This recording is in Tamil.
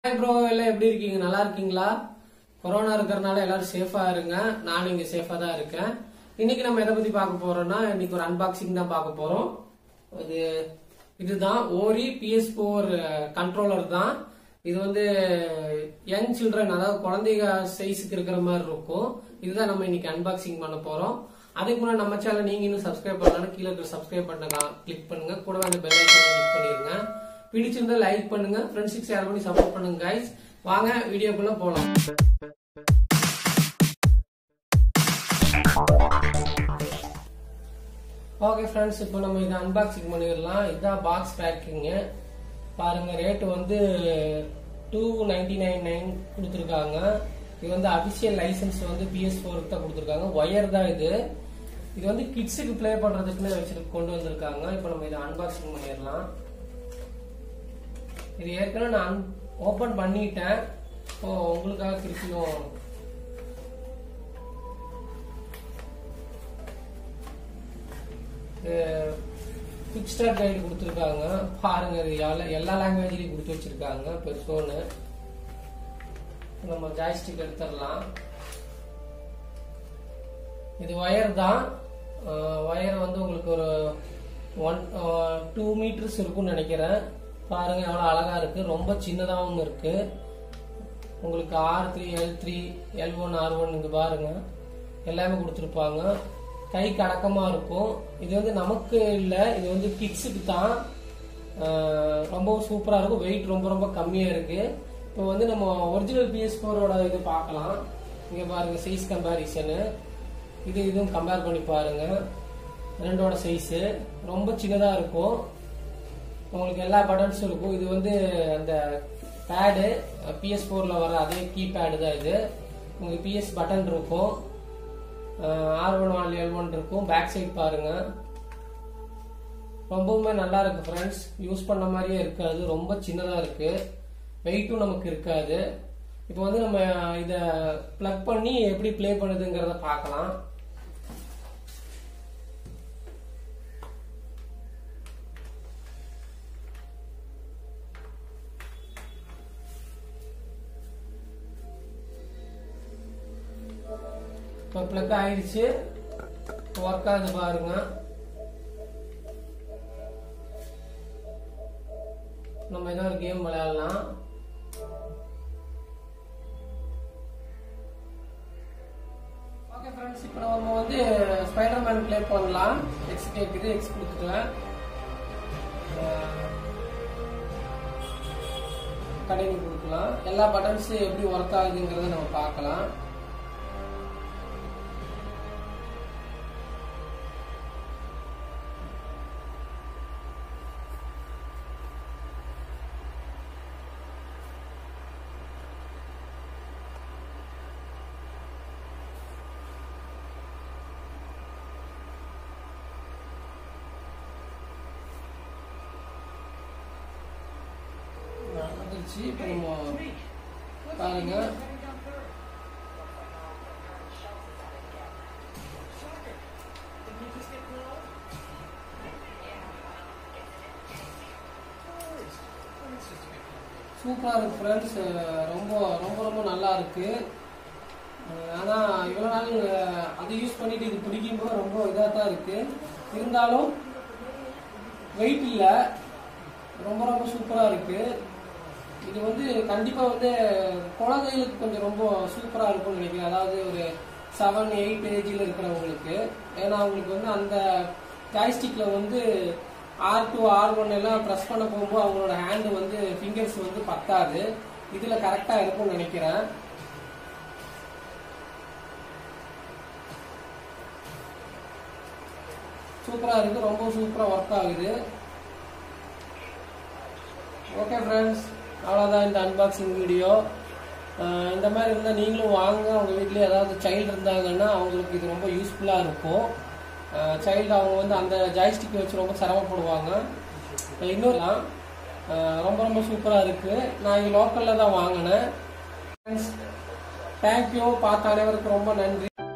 ஹாய் ப்ரோ எல்லாம் எப்படி இருக்கீங்க நல்லா இருக்கீங்களா கொரோனா இருக்கிறனால எல்லாரும் சேஃபா இருங்க நானும் இங்க சேஃபா தான் இருக்கேன் இன்னைக்கு நம்ம எதை பத்தி பார்க்க போறோம்னா இன்னைக்கு ஒரு அன்பாக்சிங் தான் பார்க்க போறோம் இது இதுதான் ஓரி பிஎஸ் போர் கண்ட்ரோலர் தான் இது வந்து யங் சில்ட்ரன் அதாவது குழந்தைங்க சைஸுக்கு இருக்கிற மாதிரி இருக்கும் இதுதான் நம்ம இன்னைக்கு அன்பாக்சிங் பண்ண போறோம் அதுக்கு முன்னாடி நம்ம சேனல் நீங்க இன்னும் சப்ஸ்கிரைப் பண்ணலாம் கீழே இருக்கிற சப்ஸ்கிரைப் பண்ணுங்க கிளிக் பண்ணுங்க கூடவே அந்த பெல் ஐக்கனை கிளிக் பண்ணிருங்க பிடிச்சிருந்தா லைக் பண்ணுங்க ஃப்ரெண்ட்ஸுக்கு ஷேர் பண்ணி சப்போர்ட் பண்ணுங்க கைஸ் வாங்க வீடியோக்குள்ள போலாம் ஓகே ஃப்ரெண்ட்ஸ் இப்போ நம்ம இதை அன்பாக்சிங் பண்ணிடலாம் இதுதான் பாக்ஸ் பேக்கிங்கு பாருங்க ரேட்டு வந்து டூ நைன்டி நைன் நைன் கொடுத்துருக்காங்க இது வந்து அபிஷியல் லைசன்ஸ் வந்து பிஎஸ் ஃபோருக்கு தான் கொடுத்துருக்காங்க ஒயர் தான் இது இது வந்து கிட்ஸுக்கு ப்ளே பண்றதுக்குன்னு வச்சு கொண்டு வந்திருக்காங்க இப்போ நம்ம இதை அன்பாக்சிங் பண்ணிடலாம் இது ஏற்கனவே நான் ஓபன் பண்ணிட்டேன் இப்போ உங்களுக்காக திருப்பியும் குவிக் ஸ்டார்ட் கைடு கொடுத்துருக்காங்க பாருங்க இது எல்லா- எல்லா லாங்குவேஜ்லயும் கொடுத்து வச்சிருக்காங்க பெருசோன்னு நம்ம ஜாய்ஸ்டிக் எடுத்துடலாம் இது ஒயர் தான் ஒயர் வந்து உங்களுக்கு ஒரு ஒன் டூ மீட்டர்ஸ் இருக்கும்னு நினைக்கிறேன் பாருங்க எவ்வளவு அழகா இருக்கு ரொம்ப சின்னதாகவும் இருக்கு உங்களுக்கு R three L three L one R one இங்க பாருங்க எல்லாமே கொடுத்துருப்பாங்க கைக்கு அடக்கமா இருக்கும் இது வந்து நமக்கு இல்லை இது வந்து கிட்ஸுக்கு தான் ஆஹ் ரொம்பவும் சூப்பரா இருக்கும் வெயிட் ரொம்ப ரொம்ப கம்மியா இருக்கு இப்போ வந்து நம்ம ஒரிஜினல் பிஎஸ் ஃபோரோட இது பார்க்கலாம் இங்க பாருங்க சைஸ் கம்பேரிசனு இது இதுவும் கம்பேர் பண்ணி பாருங்க ரெண்டோட சைஸ் ரொம்ப சின்னதா இருக்கும் உங்களுக்கு எல்லா பட்டன்ஸும் இருக்கும் இது வந்து அந்த பேடு பிஎஸ் ஃபோர்ல வர அதே கீ பேடு தான் இது உங்களுக்கு பிஎஸ் பட்டன் இருக்கும் R one all L one இருக்கும் பேக் சைடு பாருங்க ரொம்பவுமே நல்லா இருக்கு ஃப்ரெண்ட்ஸ் யூஸ் பண்ண மாதிரியே இருக்காது ரொம்ப சின்னதா இருக்கு வெயிட்டும் நமக்கு இருக்காது இப்போ வந்து நம்ம இத பிளக் பண்ணி எப்படி ப்ளே பண்ணுதுங்கிறத பார்க்கலாம் இப்போ பிளக் ஆயிடுச்சு ஒர்க் ஆகுது பாருங்க நம்ம ஏதோ ஒரு கேம் விளையாடலாம் ஓகே ஃப்ரெண்ட்ஸ் இப்போ நம்ம வந்து ஸ்பைடர் மேன் ப்ளே பண்ணலாம் எக்ஸ் கேட்குது எக்ஸ் கொடுத்துட்டேன் கடைக்கு கொடுக்கலாம் எல்லா பட்டன்ஸ் எப்படி ஒர்க் ஆகுதுங்கிறத நம்ம பார்க்கலாம் வந்துருச்சு இப்போ நம்ம பாருங்க சூப்பரா இருக்கு ஃப்ரெண்ட்ஸ் ரொம்ப ரொம்ப ரொம்ப நல்லா இருக்கு அஹ் ஆனா இவ்வளவு நாள் அஹ், அதை யூஸ் பண்ணிட்டு இது பிடிக்கும்போது ரொம்ப இதாக தான் இருக்கு இருந்தாலும் வெயிட் இல்லை ரொம்ப ரொம்ப சூப்பரா இருக்கு இது வந்து கண்டிப்பா வந்து குழந்தைகளுக்கு கொஞ்சம் ரொம்ப சூப்பரா இருக்கும்னு நினைக்கிறேன் அதாவது ஒரு செவன் எயிட் ஏஜில் இருக்கிறவங்களுக்கு ஏன்னா அவங்களுக்கு வந்து அந்த ஜாய்ஸ்டிக்ல வந்து ஆர் டூ ஆர் ஒன் எல்லாம் ப்ரெஸ் பண்ண போகும்போது அவங்களோட ஹேண்டு வந்து ஃபிங்கர்ஸ் வந்து பத்தாது இதுல கரெக்டா இருக்கும்னு நினைக்கிறேன் சூப்பரா இருக்கு ரொம்ப சூப்பரா ஒர்க் ஆகுது ஓகே ஃப்ரெண்ட்ஸ் அவ்வளோதான் இந்த அன்பாக்சிங் வீடியோ இந்த மாதிரி இருந்தால் நீங்களும் வாங்க உங்கள் வீட்டில் ஏதாவது சைல்டு இருந்தாங்கன்னா அவங்களுக்கு இது ரொம்ப யூஸ்ஃபுல்லாக இருக்கும் சைல்டு அவங்க வந்து அந்த ஜாய்ஸ்டிக் வச்சு ரொம்ப சிரமப்படுவாங்க இன்னொரு அஹ் ரொம்ப ரொம்ப சூப்பராக இருக்குது நான் இது லோக்கலில் தான் வாங்கினேன் ஃப்ரெண்ட்ஸ் தேங்க்யூ பார்த்த அனைவருக்கும் ரொம்ப நன்றி